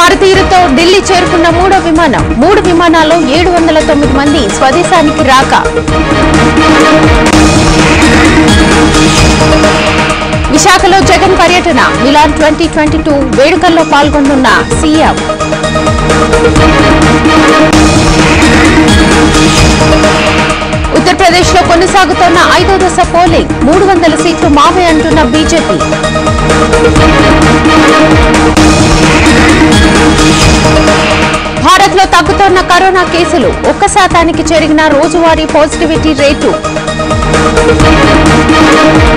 భారతీయులతో ఢిల్లీ చేరుకున్న మూడో విమానం మూడు విమానాల్లో ఏడు వందల తొమ్మిది మంది స్వదేశానికి రాక విశాఖలో జగన్ పర్యటన మిలాన్ ట్వంటీ ట్వంటీ టూ వేడుకల్లో పాల్గొనున్న సీఎం ఉత్తరప్రదేశ్ లో కొనసాగుతోన్న ఐదో దశ పోలింగ్ మూడు వందల సీట్లు మావే అంటున్న బీజేపీ భారత్ లో తగ్గుతోన్న కరోనా కేసులు ఒక్క శాతానికి చేరిన రోజువారీ పాజిటివిటీ రేటు